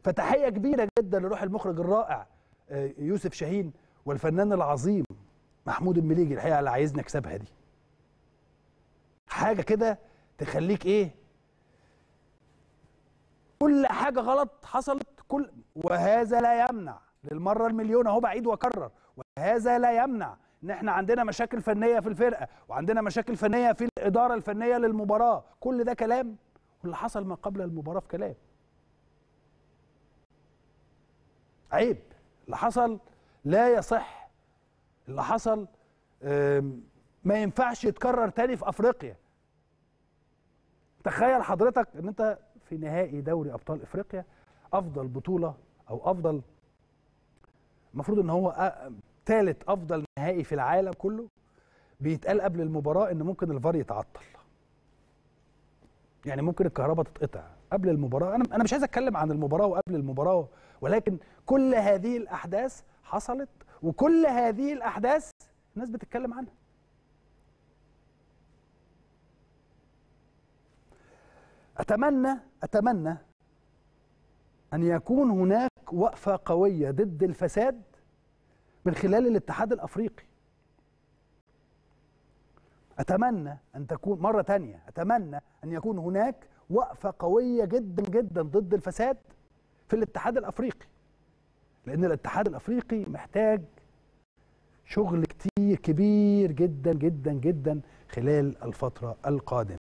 فتحيه كبيره جدا لروح المخرج الرائع آه، يوسف شاهين والفنان العظيم محمود المليجي الحقيقه اللي عايزني اكسبها دي حاجه كده تخليك ايه كل حاجه غلط حصلت كل وهذا لا يمنع للمره المليون اهو بعيد واكرر وهذا لا يمنع ان احنا عندنا مشاكل فنيه في الفرقه وعندنا مشاكل فنيه في الاداره الفنيه للمباراه كل ده كلام واللي حصل ما قبل المباراه في كلام عيب اللي حصل لا يصح اللي حصل آم، ما ينفعش يتكرر تاني في افريقيا تخيل حضرتك ان انت في نهائي دوري ابطال افريقيا افضل بطوله او افضل المفروض ان هو ثالث افضل نهائي في العالم كله بيتقال قبل المباراه ان ممكن الفار يتعطل يعني ممكن الكهرباء تتقطع قبل المباراه انا انا مش عايز اتكلم عن المباراه وقبل المباراه ولكن كل هذه الاحداث حصلت وكل هذه الاحداث الناس بتتكلم عنها اتمنى اتمنى ان يكون هناك وقفه قويه ضد الفساد من خلال الاتحاد الافريقي اتمنى ان تكون مره تانية اتمنى ان يكون هناك وقفه قويه جدا جدا ضد الفساد في الاتحاد الافريقي لان الاتحاد الافريقي محتاج شغل كتير كبير جدا جدا جدا خلال الفتره القادمه